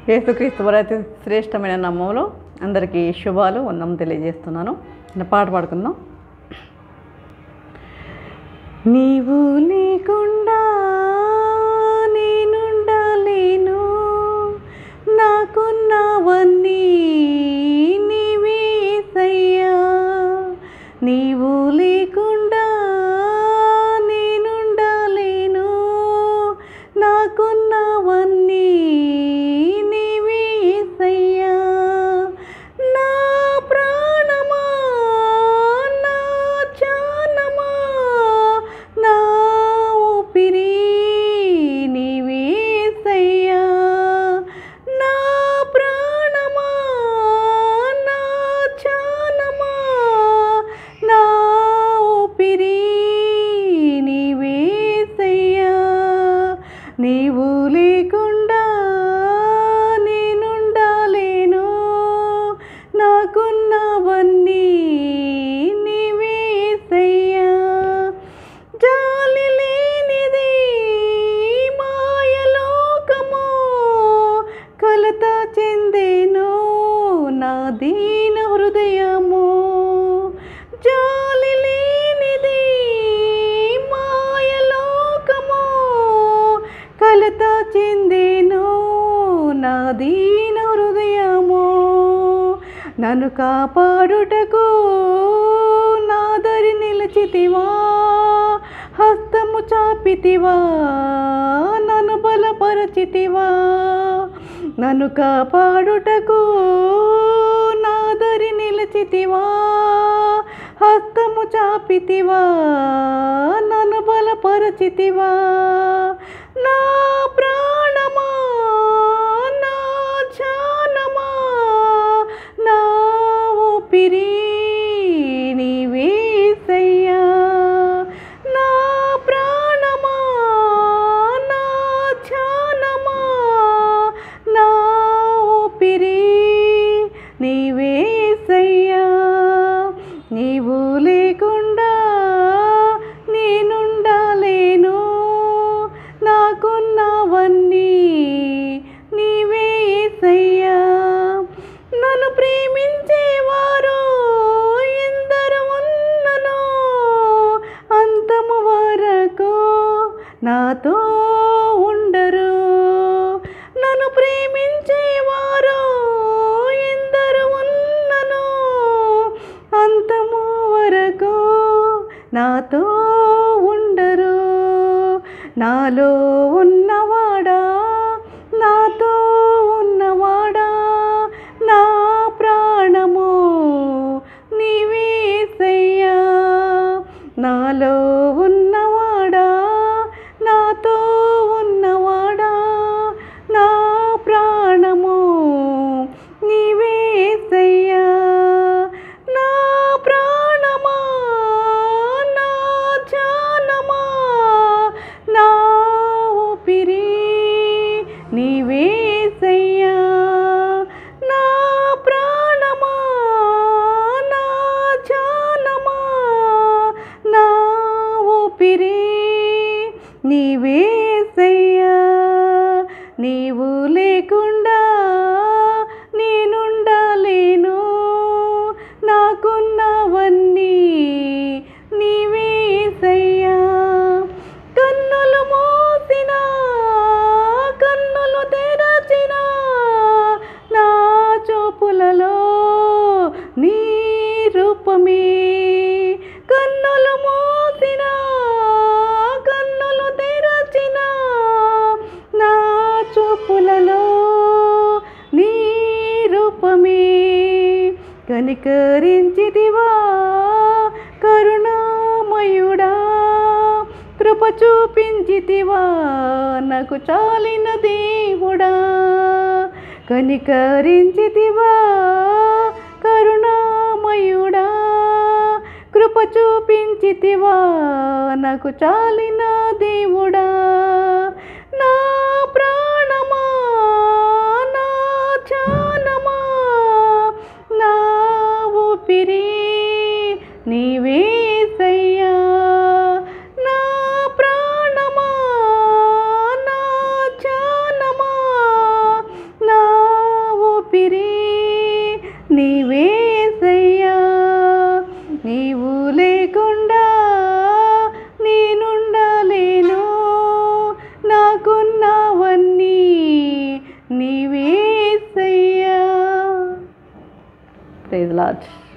యేసుక్రీస్తు వారి అతి శ్రేష్టమైన నామంలో అందరికీ శుభాలు వందం తెలియజేస్తున్నాను నా పాట పాడుకుందాం నీవు లేకుండా నేనుండలేను నాకున్నవన్నీ నీవేసయ్యా నీవు లేకుండా నేనుండలేను నాకున్నవన్నీ నీవేసయ్యా నా ప్రాణమా నా చానమా నా ఊపిరి నీవేసయ్యా నా ప్రాణమా నా చానమా నా ఊపిరి నీవేసయ్యా నీవు లేకుండా నేనుండలేను నాకున్నవన్నీ నీవేసయ్యా జాలి లేనిది మాయలోకము కలత చెందేను నా దీన హృదయము జాలి లేనిది మాయలోకము కలత చెందేను నా దీన హృదయము నన్ను కాపాడుటకు నాదరి నిలిచితివా హస్తము చాపితివా నన్ను బలపరచితివా నన్ను కాపాడుటకు నాదరి నిలిచితివా హస్తము చాపితివా నన్ను బలపరచితివా నా ప్రాణమా నా జానమా నా ఊపిరి నీవేసయ్యా నా ప్రాణమా నా జానమా నా ఊపిరి నీవేసయ్యా నీవు లేకుండా నేనుండలేను నాకున్నవన్నీ నీవేసయ్యా నన్ను ప్రేమించేవారు ఎందరు ఉన్ననో అంతము వరకు నాతో ఉండరు నన్ను ప్రేమించేవారు ఎందరు ఉన్ననో అంతము వరకు నాతో ఉండరు నాలో ఉన్నవాడా నాతో ఉన్నవాడా నా ప్రాణము నీవేసయ్యా నాలో ఉన్నవాడా నాతో ఉన్నవాడా నా ప్రాణము నీవేసయ్యా నా ప్రాణమా నా జానమా నా ఊపిరి నీవేసయ్యా నా ప్రాణమా నా జానమా నా ఊపిరి నీవేసయ్యా నీవు లేకుండా నేనుండలేను నాకున్నవన్నీ నీవేసయ్యా కన్నులు మూసిన కన్నులు తెరచిన నా చూపులలో నీ రూపమే కన్నులు మూసిన కన్నులు తెరచిన నా చూపులలో నీ రూపమే కనికరించిదివా కరుణామయుడా కృప చూపించితివా నాకు చాలిన దేవుడా కనికరించితివా కరుణామయుడా కృప చూపించితివా నాకు చాలిన దేవుడా నా ప్రాణమా నా జానమా నా ఊపిరి నీవేసయ్యా నా ప్రాణమా నా జానమా నా ఏసయ్యా ప్రైజ్ లాడ్